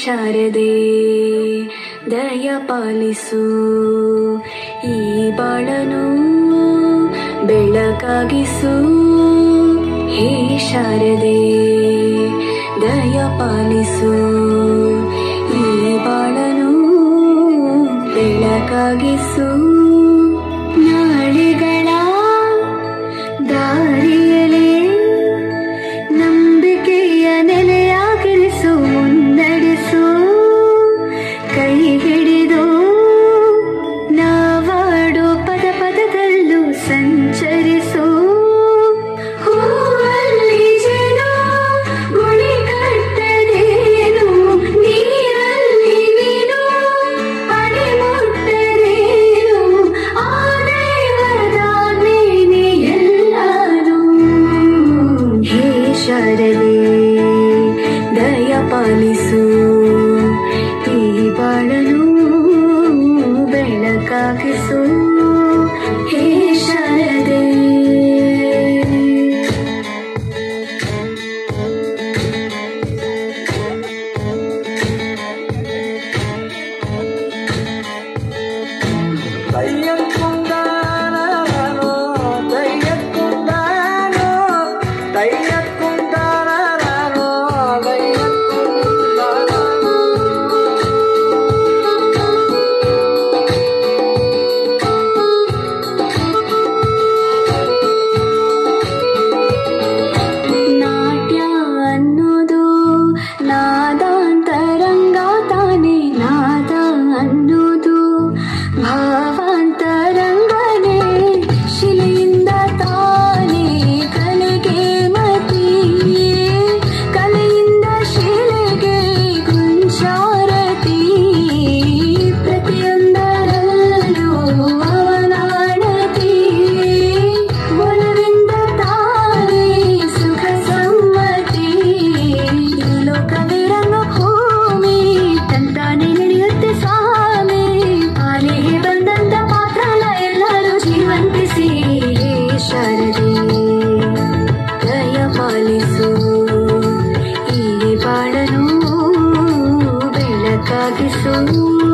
ಶಾರದೆ ದಯ ಪಾಲಿಸು ಈ ಬಾಳನು ಬೆಳಕಾಗಿಸು ಹೇ ಶಾರದೆ ದಯ ಪಾಲಿಸು ಈ ಬಾಳನು ಬೆಳಕಾಗಿಸು ನಾಳೆಗಳ ದಾರಿಯಲೇ ನಂಬಿಕೆಯ ನೆಲೆಯಾಗಿರಿಸು ಮುನ್ನಡೆಸು ಕೈ ಹಿಡಿದು ನಾವಾಡೋ ಪದ ಪದದಲ್ಲೂ ಸಂಚರಿಸು ಹೂವಲ್ಲಿ ಜೇನು ಗುಳಿ ಕಟ್ಟದೇನು ನೀರಲ್ಲಿ ಮೀನು ಅಡಿ ಮುಟ್ಟದೇನು ಆ ದೇವರ ನೀನೆ ಎಲ್ಲರೂ ಹೇ ಶಾರದೆ ದಯ ಪಾಲಿಸು ಈ ಬಾಳನು ಬೆಳಕಾಗಿಸು ಹೇ ಶಾರದೆ തയ്യക്കുണ്ടാനോ തയ്യക്കുണ്ടാനോ തയ്യക്കുണ്ടാനോ തയ്യക്കുണ്ടാനോ ನಾಟ್ಯ ಅನ್ನೋದು ನಾದಾಂತರಂಗ ತಾನೆ ನಾದ ಅನ್ನೋದು ಭಾವಾಂತರಂಗನೇ ಶಿಲೆಯಿಂದ ತಾನೇ ಕಲೆಗೆ ಮತಿ ಕಲೆಯಿಂದ ಶಿಲೆಗೆ ಗುಂಚಾರತಿ ಪ್ರತಿಯೊಂದರಲ್ಲೂ ಅವನಾಡತಿ ಒಲವಿಂದ ತಾನೇ ಸುಖ ಸಮ್ಮತಿ ಈ ಲೋಕವಿರಂಗ ಭೂಮಿ ತಂತಾನೆ ನಡೆಯುತ್ತೆ ಸ್ವಾಮಿ ಪಾಲಿಗೆ ಬಂದಂತ ಪಾತ್ರನ ಎಲ್ಲರೂ ಜೀವಂತಿಸಿ ಶಾರದೆ ದಯ ಪಾಲಿಸು ಈ ಬಾಳನು ಬೆಳಕಾಗಿಸು